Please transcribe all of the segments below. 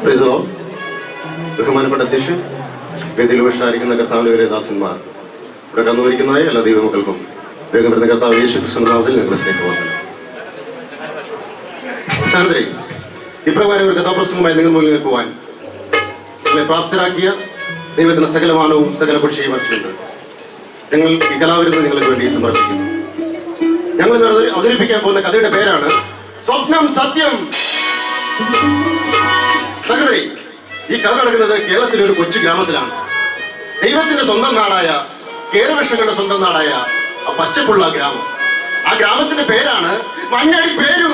പ്രിസറോ ബഹുമാനപ്പെട്ട അധ്യക്ഷൻ വേദിയിൽ വിഷാരിക്കുന്ന കർത്താവിന്റെ പേരെ ദാസന്മാർ ഇവിടെ കന്നുവരിക്കുന്നതായ എല്ലാ ദൈവമക്കൾക്കും വേഗം വരുന്ന കർത്താവ് യേശു കൃഷ്ണനാഥത്തിൽ ഞങ്ങളുടെ സ്നേഹവന്ദനം സഹോദരി ഇപ്രകാരം ഒരു കഥാപ്രസംഗമായി നിങ്ങൾ മുന്നിൽ നിൽക്കുവാൻ നിങ്ങളെ പ്രാപ്തരാക്കിയ ദൈവത്തിന് സകലമാനവും സകല പക്ഷിയും വരച്ചിട്ടുണ്ട് ഞങ്ങൾ ഈ കലാവിരുന്ന് നിങ്ങൾക്ക് വേണ്ടി സമർപ്പിക്കുന്നു ഞങ്ങൾ ഇന്ന് അവതരി- അവതരിപ്പിക്കാൻ പോകുന്ന കഥയുടെ പേരാണ് സ്വപ്നം സത്യം സഹോദരി ഈ കഥ നടക്കുന്നത് കേരളത്തിലെ ഒരു കൊച്ചു ഗ്രാമത്തിലാണ് ദൈവത്തിന്റെ സ്വന്തം നാടായ കേരവൃക്ഷങ്ങളുടെ സ്വന്തം നാടായ ആ പച്ചപ്പുള്ള ഗ്രാമം ആ ഗ്രാമത്തിന്റെ പേരാണ് മഞ്ഞടി പേരു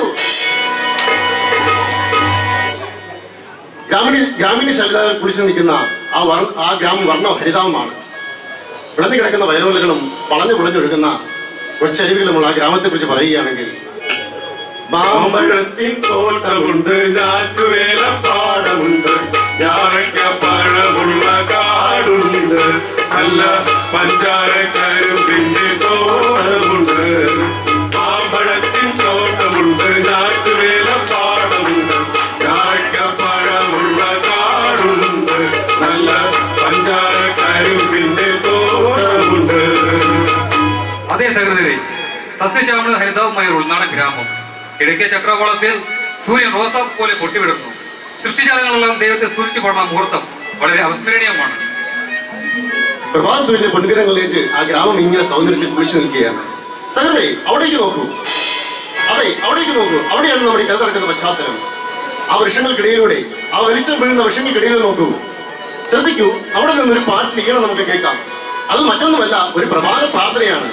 ഗ്രാമീണ ഗ്രാമീണ ശലിതകൾ കുടിച്ചു നിൽക്കുന്ന ആ വർ ആ ഗ്രാമം വർണ്ണ ഹരിതാവുമാണ് വിളഞ്ഞു കിടക്കുന്ന വയറുകളും വളഞ്ഞു പുളഞ്ഞൊഴുകുന്ന കൊച്ചരുവികളുമുള്ള ആ ഗ്രാമത്തെ കുറിച്ച് പറയുകയാണെങ്കിൽ മാമ്പഴത്തിൻ തോട്ടമുണ്ട് ഞാറ്റുവേല പാടമുണ്ട് ഞാറയ്ക്ക പഴമുള്ള കാടുണ്ട് നല്ല പഞ്ചാരക്കരുമ്പിന്റെ തോട്ടമുണ്ട് മാമ്പഴത്തിൻ തോട്ടമുണ്ട് ഞാറ്റുവേല പാടമുണ്ട് ഞാറയ്ക്ക പഴമുള്ള കാടുണ്ട് നല്ല പഞ്ചാരക്കരുമ്പിന്റെ തോട്ടമുണ്ട് അതേ സഹൃദരെ സസ്യശ്യാമള ഹരിതാവുമായ ഒരു ഉൾനാടൻ ഗ്രാമം കിഴക്കേ ചക്രവാളത്തിൽ സൂര്യൻ റോസാപ്പ് പോലെ പൊട്ടിവിടുന്നു സൃഷ്ടിജാലങ്ങളെല്ലാം ദൈവത്തെ സ്തുതിച്ചു പാടുന്ന മുഹൂർത്തം വളരെ അവിസ്മരണീയമാണ് പ്രഭാസൂര്യന്റെ പൊൻകിരങ്ങളിലേക്ക് ആ ഗ്രാമം ഇങ്ങനെ സൗന്ദര്യത്തിൽ കുളിച്ചു നിൽക്കുകയാണ് സഹോദരി അവിടേക്ക് നോക്കൂ അതെ അവിടേക്ക് നോക്കൂ അവിടെയാണ് നമ്മുടെ ഈ കഥ നടക്കുന്ന പശ്ചാത്തലം ആ വൃക്ഷങ്ങൾക്കിടയിലൂടെ ആ വെളിച്ചം വീഴുന്ന വൃക്ഷങ്ങൾക്കിടയിൽ നോക്കൂ ശ്രദ്ധിക്കൂ അവിടെ നിന്നൊരു പാട്ട് ഈണം നമുക്ക് കേൾക്കാം അത് മറ്റൊന്നുമല്ല ഒരു പ്രഭാത പ്രാർത്ഥനയാണ്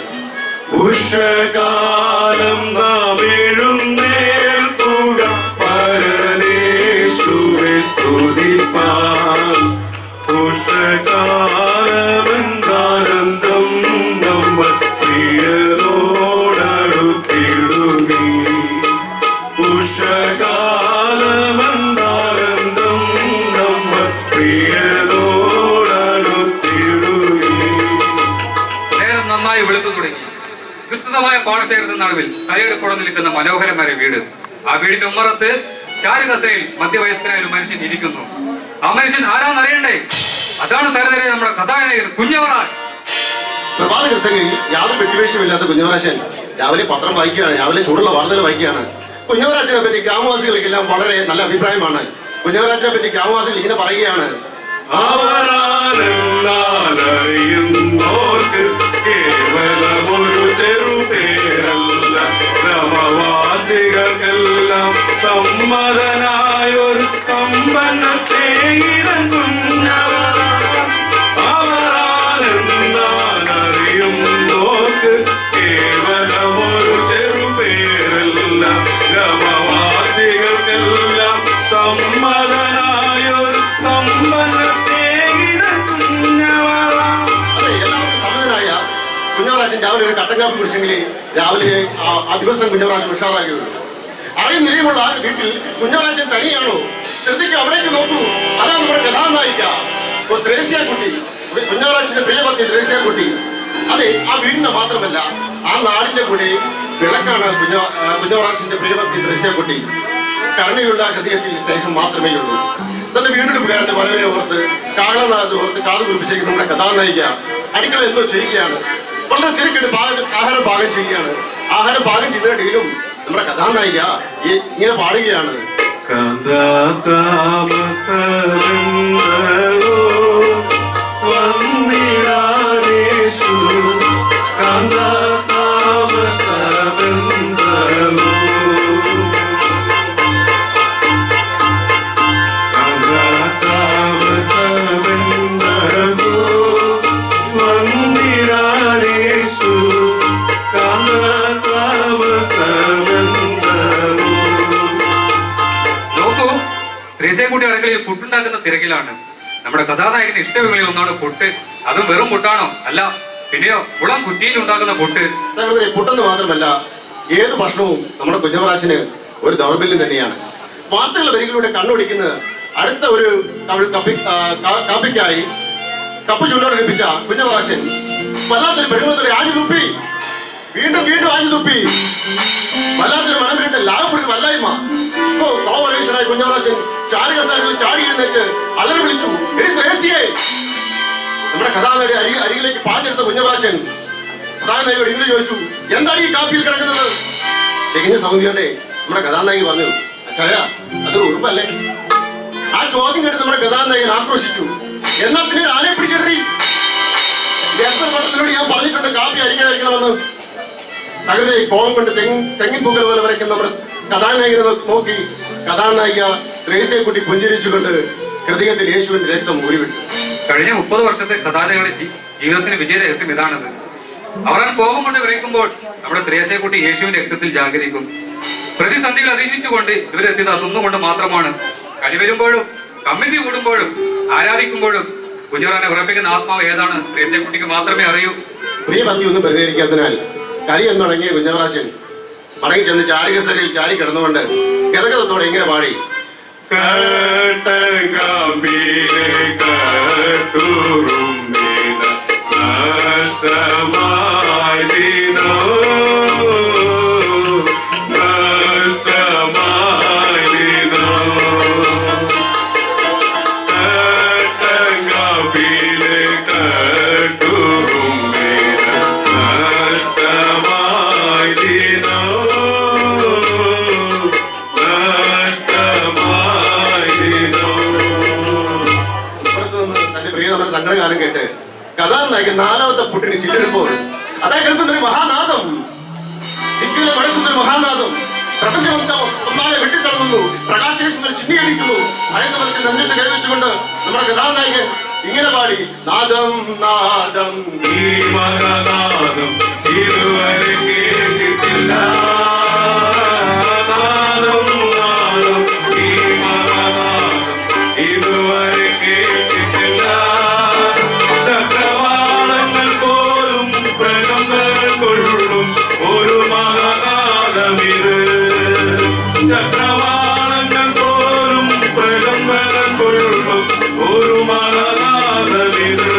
ഉഷകാലം നാം എഴുന്നേൽക്കുക പരനേശുവെ സ്തുതിപ്പാൻ ഉഷകാലമെന്താനന്ദം നമ്മൾ പ്രിയരോടടുത്തിടുമീ ഉഷകാലമെന്താനന്ദം നമ്മൾ പ്രിയരോടടുത്തിടുമീ നേരം നന്നായി വെളുത്തു തുടങ്ങി വിസ്തൃതമായ പാടശേഖരത്തിന് നടുവിൽ കരയെടുപ്പോടെ നിൽക്കുന്ന മനോഹരമായ വീട് ആ വീടിന്റെ ഉമ്മറത്ത് ചാരുകസയിൽ മധ്യവയസ്കനായ ഒരു മനുഷ്യൻ ഇരിക്കുന്നു ആ മനുഷ്യൻ ആരാന്നറിയണ്ടേ അതാണ് സഹൃദരെ നമ്മുടെ കഥാനായകൻ കുഞ്ഞവറാൻ പ്രഭാത കൃത്യങ്ങളിൽ യാതൊരു വിട്ടുവീഴ്ചയില്ലാത്ത കുഞ്ഞവരാശൻ രാവിലെ പത്രം വായിക്കുകയാണ് രാവിലെ ചൂടുള്ള വാർത്തകൾ വായിക്കുകയാണ് കുഞ്ഞവരാജനെ പറ്റി ഗ്രാമവാസികൾക്കെല്ലാം വളരെ നല്ല അഭിപ്രായമാണ് കുഞ്ഞവരാജനെ പറ്റി ഗ്രാമവാസികൾ ഇങ്ങനെ പറയുകയാണ് അവരാരെന്നാലറിയുന്നോർക്ക് കേവലമൊരു ചെറുപേരല്ല ഗ്രാമവാസികൾക്കെല്ലാം സമ്മതനായൊരു സമ്പന്ന സ്നേഹിതൻ കുഞ്ഞവരാ അവരാരെന്നാലറിയുന്നോർക്ക് കേവലമൊരു ചെറുപേരല്ല ഗ്രാമവാസികൾക്കെല്ലാം സമ്മതനായൊരു സമ്പന്ന സ്നേഹിതൻ കുഞ്ഞവരാ അതെ എല്ലാവർക്കും സമയനായ കുഞ്ഞവരാജൻ രാവിലെ ഒരു കട്ടൻ കാപ്പി കുടിച്ചെങ്കിൽ രാവിലെ ആ- ആ ദിവസം കുഞ്ഞവരാജൻ ഉഷാറാക്കിയുള്ളൂ അറിയും നിലയുമുള്ള ആ വീട്ടിൽ കുഞ്ഞവരാജൻ തനിയാണോ ശ്രദ്ധിക്കുക അവിടേക്ക് നോക്കൂ അതാ നമ്മുടെ കഥാനായിക ഒരു ത്രേസ്യ കുട്ടി ഒരു കുഞ്ഞവരാജന്റെ പ്രിയപത്നി ത്രേസ്യ കുട്ടി അതെ ആ വീടിന്റെ മാത്രമല്ല ആ നാടിന്റെ കൂടെ വിളക്കാണ് കുഞ്ഞ ആ, കുഞ്ഞവരാജന്റെ പ്രിയപത്നി ത്രേസ്യ കുട്ടി കരുണയുള്ള ഹൃദയത്തിൽ സ്നേഹം മാത്രമേ ഉള്ളൂ തന്റെ വീണ്ടെടുപ്പുകാരന്റെ വരവിനെ ഓർത്ത് കാളനാഥ് ഓർത്ത് കാതു കുറിപ്പിച്ചേക്ക് നമ്മുടെ കഥാനായിക അടുക്കള എന്തോ ചെയ്യുകയാണ് വളരെ തിരക്കിട്ട് പാകം ആഹാരം പാകം ചെയ്യുകയാണ് ആഹാരം പാകം ചെയ്തിടയിലും നമ്മുടെ കഥാനായിക ഈ- ഇങ്ങനെ പാടുകയാണ് കഥാതാമസരന്തോ വന്നിടാനേശു കഥാതാമസരന്തോ കഥാതാമസരന്തോ വന്നിടാനേശു കഥാതാമസരന്തോ നോക്കൂ ത്രേസ്യക്കുട്ടി അടുക്കളയിൽ പുട്ടുണ്ടാക്കുന്ന തിരക്കിലാണ് നമ്മുടെ കഥാനായകന് ഇഷ്ടവികളിൽ ഒന്നാണ് പുട്ട് അതും വെറും പുട്ടാണോ അല്ല പിന്നെയോ കുളം കുറ്റിയിൽ ഉണ്ടാക്കുന്ന പുട്ട് സഹോദരി പുട്ടെന്ന് മാത്രമല്ല ഏത് ഭക്ഷണവും നമ്മുടെ കുഞ്ഞവരാശന് ഒരു ദൗർബല്യം തന്നെയാണ് വാർത്തകൾ വരികളിലൂടെ കണ്ണൊടിക്കുന്ന അടുത്ത ഒരു കവി- കപ്പി ആ, കാ- കാപ്പിക്കായി കപ്പ് ചുണ്ടോടടുപ്പിച്ച കുഞ്ഞവരാശൻ വല്ലാത്തൊരു പെരുമത്തോടെ ആഞ്ഞു തുപ്പി വീണ്ടും വീണ്ടും ആഞ്ഞു തുപ്പി വല്ലാത്തൊരു മനം വീണ്ട ലാഭപ്പെട്ട വല്ലായ്മ ഓ കോവലേഷനായ കുഞ്ഞവറാച്ചൻ ചാരുകസാരത്തിൽ ചാടി എഴുന്നേറ്റ് അലറി വിളിച്ചു എടി ത്രേസിയെ നമ്മുടെ കഥാനടി അരി അരികിലേക്ക് പാഞ്ഞെടുത്ത കുഞ്ഞവറാച്ചൻ കഥാനായികയോട് ഇങ്ങനെ ചോദിച്ചു എന്താണ് ഈ കാപ്പിയിൽ കിടക്കുന്നത് തികഞ്ഞ സൗന്ദര്യോടെ നമ്മുടെ കഥാനായിക പറഞ്ഞു അച്ഛായ അതൊരു ഉറുപ്പല്ലേ ആ ചോദ്യം കേട്ട് നമ്മുടെ കഥാനായകൻ ആക്രോശിച്ചു എന്നാ പിന്നെ ആരെ പിടിക്കരുത് എത്ര പട്ടത്തിനോട് ഞാൻ പറഞ്ഞിട്ടുണ്ട് കാപ്പി അരിക്കാതിരിക്കണമെന്ന് സകലത്തെ കോപം കൊണ്ട് തെങ്ങ് തെങ്ങിൻ പൂക്കൾ പോലെ വരയ്ക്കുന്ന നമ്മുടെ കഥാനായികനെ നോ- നോക്കി കഥാനായിക ത്രേസയെ കുട്ടി പുഞ്ചിരിച്ചുകൊണ്ട് ഹൃദയത്തിൽ യേശുവിന്റെ രക്തം ഊരിവിട്ടു കഴിഞ്ഞ മുപ്പത് വർഷത്തെ കഥാലയങ്ങളുടെ ജി- ജീവിതത്തിന് വിജയ രഹസ്യം ഇതാണത് അവർ ആ കോപം കൊണ്ട് വിറയ്ക്കുമ്പോൾ നമ്മുടെ ത്രേസയെക്കുട്ടി യേശുവിന്റെ രക്തത്തിൽ ജാഗരിക്കും പ്രതിസന്ധികൾ അതിജീവിച്ചുകൊണ്ട് ഇവരെത്തിയത് അതൊന്നുകൊണ്ട് മാത്രമാണ് കളി വരുമ്പോഴും കമ്മിറ്റി കൂടുമ്പോഴും ആരാധിക്കുമ്പോഴും കുഞ്ഞുറാനെ ഉറപ്പിക്കുന്ന ആത്മാവ് ഏതാണ് ത്രേസയെക്കുട്ടിക്ക് മാത്രമേ അറിയൂ പ്രിയ പന്തി ഒന്നും പരിഹരിക്കാത്തതിനാൽ കളി എന്ന് തുടങ്ങിയ കുഞ്ഞവറാച്ചൻ മടങ്ങി ചെന്ന് ചാരികസരയിൽ ചാരി കിടന്നുകൊണ്ട് ഗതഗതത്തോടെ ഇങ്ങനെ പാടി കട്ടകമ്പിലെ കട്ടുറുമ്പിന നഷ്ടമായി ദിനോ നഷ്ടമായി ദിനോ കട്ടകമ്പിലെ കട്ടുറുമ്പിന നഷ്ടമായി ദിനോ നഷ്ടമായി ദിനോ ഇപ്പുറത്ത് നിന്ന് തന്റെ പ്രിയതമന്റെ സങ്കടകാലം കേട്ട് കഥാനായകൻ നാലാമത്തെ പുട്ടിന് ചില്ലെടുപ്പോൾ അതാ കേൾക്കുന്നൊരു മഹാനാദം ദിക്കിലെ വടക്കുന്നൊരു മഹാനാദം പ്രപഞ്ചമൊത്തം ഒന്നാകെ വെട്ടിത്തളർന്നു പ്രകാശേഷങ്ങൾ ചിന്നിയടിക്കുന്നു അയന്ന് വലിച്ച് നെഞ്ചത്ത് കൈവച്ചുകൊണ്ട് നമ്മുടെ കഥാനായകൻ ഇങ്ങനെ പാടി നാദം നാദം ഈ മകനാദം ഇതുവരെ കേട്ടിട്ടില്ല നാദം നാദം ഈ മകനാദം ഇതുവരെ കേട്ടിട്ടില്ല ചക്രവാളങ്ങൾ പോലും പ്രകമ്പങ്ങൾ കൊള്ളും ഒരു മകനാദമിത് ചക്രവാളങ്ങൾ പോലും പ്രകമ്പങ്ങൾ കൊള്ളും ഒരു മകനാദമിത്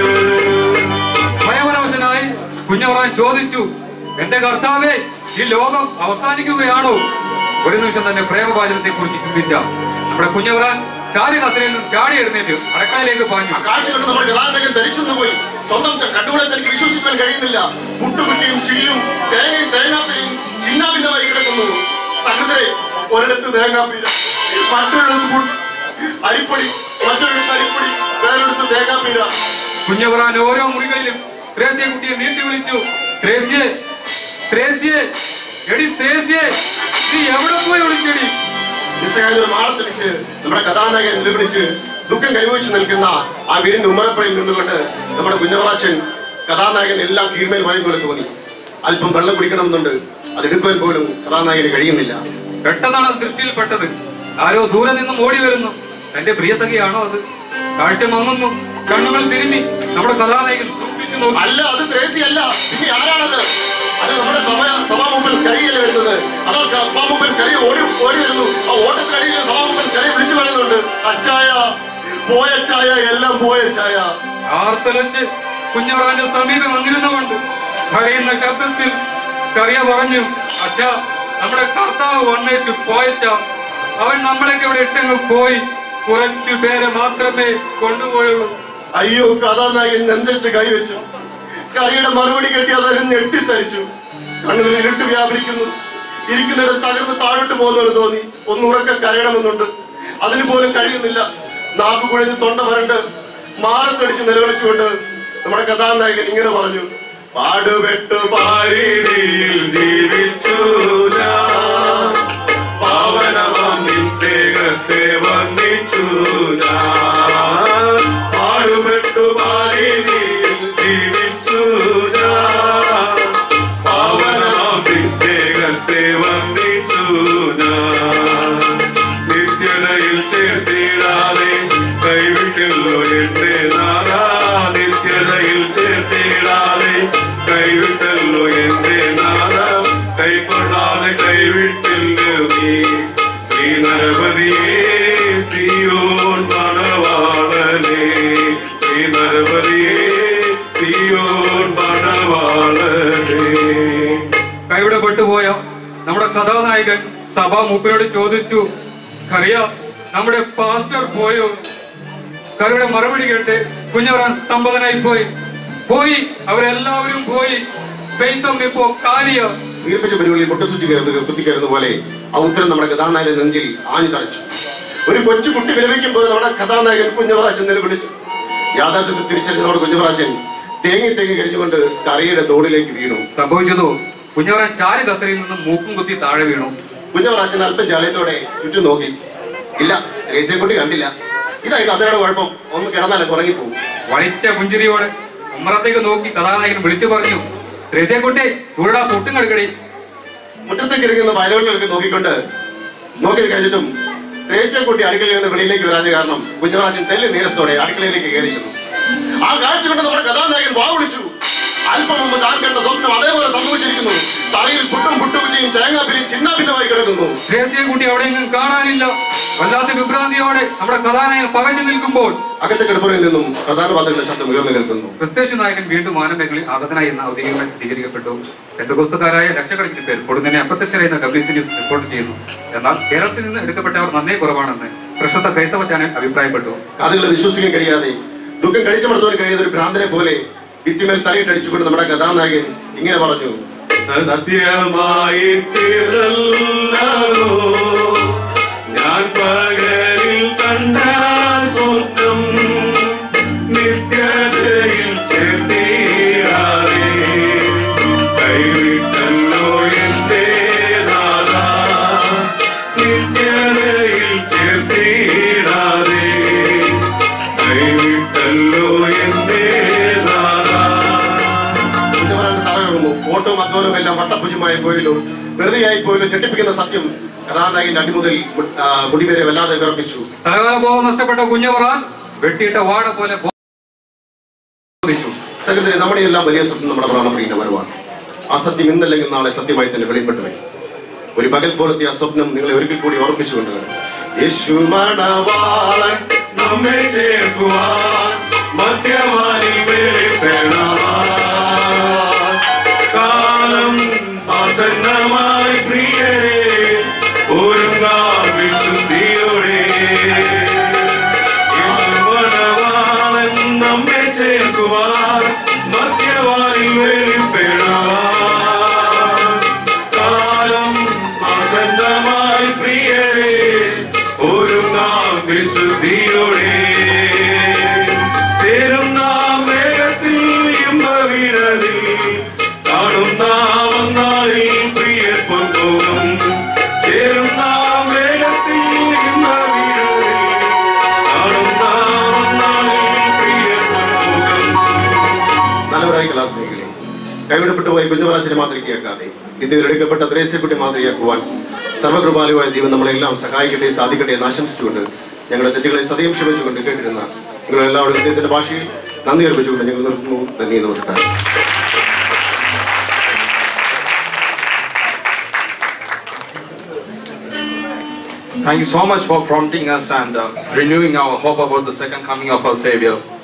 ഭയപരവശനായി കുഞ്ഞവറാൻ ചോദിച്ചു എന്റെ കർത്താവേ ഈ ലോകം അവസാനിക്കുകയാണോ ഒരു നിമിഷം തന്നെ പ്രേമവാചനത്തെ കുറിച്ച് ചിന്തിച്ച നമ്മുടെ കുഞ്ഞവറാൻ ചാരി കസരയിൽ നിന്ന് ചാടി എഴുന്നേറ്റ് അടക്കായിലേക്ക് പാഞ്ഞു ആ കാഴ്ച കണ്ട് നമ്മുടെ കഥാനായകൻ ധരിച്ചു പോയി സ്വന്തം കട്ടുകളെ തനിക്ക് വിശ്വസിക്കാൻ കഴിയുന്നില്ല പുട്ടുകുട്ടിയും ചില്ലും തേങ്ങയും തേങ്ങാപ്പിയും ചിന്നാഭിന്നമായി കിടക്കുന്നു സഹൃദരെ ഒരിടത്ത് തേങ്ങാപ്പീര മറ്റൊരിടത്ത് പുട്ട് അരിപ്പൊടി മറ്റൊരിടത്ത് അരിപ്പൊടി വേറൊരിടത്ത് തേങ്ങാപ്പീര കുഞ്ഞവറാൻ ഓരോ മുറികളിലും ത്രേസ്യ കുട്ടിയെ നീട്ടി വിളിച്ചു ത്രേസ്യെ ത്രേസ്യെ എടി ത്രേസ്യെ നീ എവിടെ പോയി വിളിച്ചെടി നിസ്സഹായ ഒരു മാളത്തിടിച്ച് നമ്മുടെ കഥാനായകൻ നിലവിളിച്ച് ദുഃഖം കൈവച്ച് നിൽക്കുന്ന ആ വീടിന്റെ ഉമ്മറപ്പുറയിൽ നിന്നുകൊണ്ട് നമ്മുടെ കുഞ്ഞവറാച്ചൻ കഥാനായകൻ എല്ലാം കീഴ്മേൽ പറയുന്ന പോലെ തോന്നി അല്പം വെള്ളം കുടിക്കണമെന്നുണ്ട് അത് എടുക്കുവാൻ പോലും കഥാനായകന് കഴിയുന്നില്ല പെട്ടെന്നാണ് അത് ദൃഷ്ടിയിൽപ്പെട്ടത് ആരോ ദൂരെ നിന്നും ഓടി വരുന്നു തന്റെ പ്രിയസഖിയാണോ അത് കാഴ്ച മങ്ങുന്നു കണ്ണുകൾ തിരുമ്മി നമ്മുടെ കഥാനായകൻ സൂക്ഷിച്ചു നോക്കി അല്ല അത് ത്രേസി അല്ല പിന്നെ ആരാണത് അത് നമ്മുടെ സഭ സഭാമുമ്പൻ സ്കറിയല്ല വരുന്നത് അതാ സഭാമുമ്പൻ സ്കറി ഓടി ഓടി വരുന്നു ആ ഓട്ടത്തിനടിയിൽ സഭാമുമ്പൻ സ്കറി വിളിച്ചു പറയുന്നുണ്ട് അച്ചായ പോയ ചായ എല്ലാം പോയ ചായ ആർത്തലച്ച് കുഞ്ഞവറാന്റെ സമീപം വന്നിരുന്നുകൊണ്ട് കരയുന്ന ശബ്ദത്തിൽ കറിയ പറഞ്ഞു അച്ഛാ നമ്മുടെ കർത്താവ് വന്നേച്ചു പോയച്ച അവൻ നമ്മളൊക്കെ ഇവിടെ ഇട്ടങ്ങ് പോയി കുറച്ചു പേരെ മാത്രമേ കൊണ്ടുപോയുള്ളൂ അയ്യോ കഥാനായകൻ നെഞ്ചച്ച് കൈവച്ചു സ്കറിയുടെ മറുപടി കെട്ടി അദ്ദേഹം ഞെട്ടിത്തരിച്ചു കണ്ണുകളിൽ ഇരുട്ട് വ്യാപരിക്കുന്നു ഇരിക്കുന്നിടത്ത് തകർന്ന് താഴോട്ട് പോകുന്നവർ തോന്നി ഒന്നുറക്കെ കരയണമെന്നുണ്ട് അതിന് പോലും കഴിയുന്നില്ല നാക്ക് കുഴഞ്ഞ് തൊണ്ട വരണ്ട് മാറത്തടിച്ച് നിലവിളിച്ചുകൊണ്ട് നമ്മുടെ കഥാനായകൻ ഇങ്ങനെ പറഞ്ഞു പാടുപെട്ടു പാടി പരിധിയിൽ ജീവിച്ചു ഞാൻ പാവനമാം നിസ്സേകത്തെ വന്ദിച്ചു ഞാൻ പാടുപെട്ടു പരിധിയിൽ ജീവിച്ചു ഞാൻ പാവനമാം നിസ്സേകത്തെ വന്ദിച്ചു ഞാൻ നിത്യതയിൽ ചേർത്തിടാതെ കൈവിട്ടല്ലോ എന്റെ നാദാ നിത്യതയിൽ ചേർത്തിടാതെ കൈവിട്ടല്ലോ എന്റെ നാദം കൈക്കൊള്ളാതെ കൈവിട്ടില്ലോ നീ ശ്രീനരപതിയേ സിയോൻ മണവാളനേ ശ്രീനരപതിയേ സിയോൻ മണവാളനേ സഭ മൂപ്പനോട് ചോദിച്ചു കറിയ നമ്മുടെ പാസ്റ്റർ പോയോ കറിയുടെ മറുപടി കേട്ട് കുഞ്ഞവറാൻ സ്തംഭതനായി പോയി പോയി അവരെല്ലാവരും പോയി പെയ്ത്തം ഇപ്പോ കാലിയ വീർപ്പിച്ച പരിപാടിയിൽ മുട്ടസുറ്റി കയറുന്നത് കുത്തിക്കയറുന്ന പോലെ ആ ഉത്തരം നമ്മുടെ കഥാനായകന്റെ നെഞ്ചിൽ ആഞ്ഞു തറച്ചു ഒരു കൊച്ചു കുട്ടി വിലപിക്കുമ്പോൾ നമ്മുടെ കഥാനായകൻ കുഞ്ഞവറാച്ചൻ നിലവിളിച്ചു യാഥാർത്ഥ്യത്തിൽ തിരിച്ചറിഞ്ഞ നമ്മുടെ കുഞ്ഞവറാച്ചൻ തേങ്ങി തേങ്ങി കരിഞ്ഞുകൊണ്ട് കറിയുടെ തോടിലേക്ക് വീണു സംഭവിച്ചതോ കുഞ്ഞവറാൻ ചാരി കസരയിൽ നിന്നും മൂക്കും കുത്തി താഴെ വീണു കുഞ്ഞവറാച്ചൻ അല്പം ജാലയത്തോടെ ചുറ്റും നോക്കി ഇല്ല രേസയെക്കുട്ടി കണ്ടില്ല ഇതായി കഥയുടെ കുഴപ്പം ഒന്ന് കിടന്നാലും ഉറങ്ങിപ്പോകും വളിച്ച പുഞ്ചിരിയോടെ ഉമ്മറത്തേക്ക് നോക്കി കഥാനായകൻ വിളിച്ചു പറഞ്ഞു ത്രേസ്യക്കുട്ടി ചൂടാ പൊട്ടും കടുക്കടി മുറ്റത്തേക്ക് ഇറങ്ങുന്ന വയലുകളിലേക്ക് നോക്കിക്കൊണ്ട് നോക്കി കഴിഞ്ഞിട്ടും ത്രേസ്യക്കുട്ടി അടുക്കളയിൽ നിന്ന് വെളിയിലേക്ക് വരാഞ്ഞ കാരണം കുഞ്ഞവറാച്ചൻ തെല്ല് നീരസത്തോടെ അടുക്കളയിലേക്ക് കയറി ചെന്നു ആ കാഴ്ച കണ്ട് നമ്മുടെ കഥാനായകൻ വാ വിളിച്ചു അല്പം മുമ്പ് താൻ കണ്ട സ്വപ്നം അതേപോലെ സംഭവിച്ചിരിക്കുന്നു തലയിൽ പുട്ടും പുട്ടുകുറ്റിയും തേങ്ങാപ്പിരിയും ചിന്നാഭിന്നമായി കിടക്കുന്നു ത്രേസ്യക്കുട്ടി അവിടെയെങ്ങും കാണാനില്ല വല്ലാത്ത വിഭ്രാന്തിയോടെ നമ്മുടെ കഥാനായകൻ പകച്ചു നിൽക്കുമ്പോൾ അകത്തെ കിടപ്പുറയിൽ നിന്നും പ്രധാനപാത്രങ്ങളുടെ ശബ്ദം ഉയർന്നു കേൾക്കുന്നു ക്രിസ്തേഷ്യൻ നായകൻ വീണ്ടും മാനമേഖലയിൽ ആഗതനായി എന്ന് ഔദ്യോഗികമായി സ്ഥിരീകരിക്കപ്പെട്ടു പെന്തകോസ്തുകാരായ ലക്ഷക്കണക്കിന് പേർ പൊടുന്നനെ അപ്രത്യക്ഷരായെന്ന് ഡബ്ല്യു ന്യൂസ് റിപ്പോർട്ട് ചെയ്യുന്നു എന്നാൽ കേരളത്തിൽ നിന്ന് എടുക്കപ്പെട്ടവർ നന്നേ കുറവാണെന്ന് പ്രശസ്ത ക്രൈസ്തവ ചാനൽ അഭിപ്രായപ്പെട്ടു കാതുകളെ വിശ്വസിക്കാൻ കഴിയാതെ ദുഃഖം കഴിച്ചമർത്തുവാൻ കഴിയാത്ത ഒരു ഭ്രാന്തനെ പോലെ ഭിത്തിമേൽ തലയിട്ടടിച്ചുകൊണ്ട് നമ്മുടെ കഥാനായകൻ ഇങ്ങനെ പറഞ്ഞു സത്യമായി തീർന്നല്ലോ ഞാൻ പകലിൽ കണ്ട സ്വപ്നം നിത്യതയിൽ ചേർത്തീരാതെ കൈവിട്ടല്ലോ എന്റെ നാഥ നിത്യതയിൽ ചേർത്തീരാതെ കൈവിട്ടല്ലോ എന്റെ നാഥ കുഞ്ഞവരാണ്ട് തറയുന്നു ഓട്ടവും അധ്വാനവും എല്ലാം വട്ടഭുജമായി പോയല്ലോ വെറുതെയായി പോയല്ലോ ഞെട്ടിപ്പിക്കുന്ന സത്യം കഥാനായകന്റെ അടിമുതൽ മു- ആ, മുടി വരെ വല്ലാതെ വിറപ്പിച്ചു സ്ഥലകാല ബോധം നഷ്ടപ്പെട്ട കുഞ്ഞവറാൻ വെട്ടിയിട്ട വാഴ പോലെ ബോധിച്ചു സകലത്തിലെ നമ്മുടെ എല്ലാം വലിയ സ്വപ്നം നമ്മുടെ പ്രാണപ്രിയുടെ വരവാണ് ആ സത്യം ഇന്നല്ലെങ്കിൽ നാളെ സത്യമായി തന്നെ വെളിപ്പെട്ടു വരും ഒരു പകൽ പോലത്തെ ആ സ്വപ്നം നിങ്ങളെ ഒരിക്കൽ കൂടി ഓർപ്പിച്ചുകൊണ്ട് യേശു മണവാളൻ നമ്മെ ചേർക്കുവാൻ മധ്യവാനിൽ വേട്ടണവാൻ കാലം ആസന്നമായി പ്രിയരെ ഒരുങ്ങാൻ വിശുദ്ധിയോടെ യേശുവനവാളൻ നമ്മെ ചേർക്കുവാൻ മധ്യവാനിൽ വെളിപ്പെടാൻ കാലം ആസന്നമായി പ്രിയരെ ഒരുങ്ങാം വിശുദ്ധിയോടെ ചേരും നാം വേഗത്തിൽ ഇമ്പവിടലിൽ കാണും നാം വന്നാളിൽ പ്രിയർ പൊന്നോറും ചേരും നാം വേഗത്തിൽ ഇമ്പവിടലിൽ കാണും നാം വന്നാളിൽ പ്രിയർ പൊന്നോറും നല്ലവരായ കലാസ്നേഹികളെ കൈവിടപ്പെട്ടു പോയ കുഞ്ഞുവരാശിനെ മാതൃകയാക്കാതെ ഇതിൽ എടുക്കപ്പെട്ട ത്രേസ്യക്കുട്ടി മാതൃകയാക്കുവാൻ സർവകൃപാലുവായ ദൈവം നമ്മളെല്ലാം സഹായിക്കട്ടെ സാധിക്കട്ടെ എന്ന് ആശംസിച്ചുകൊണ്ട് ഞങ്ങളുടെ തെറ്റുകളെ സദയം ക്ഷമിച്ചുകൊണ്ട് കേട്ടിരുന്ന നിങ്ങൾ എല്ലാവരും ഹൃദയത്തിന്റെ ഭാഷയിൽ നന്ദി അർപ്പിച്ചുകൊണ്ട് ഞങ്ങൾ നിർത്തുന്നു നന്ദി നമസ്കാരം Thank you so much for prompting us and uh, renewing our hope about the second coming of our Savior.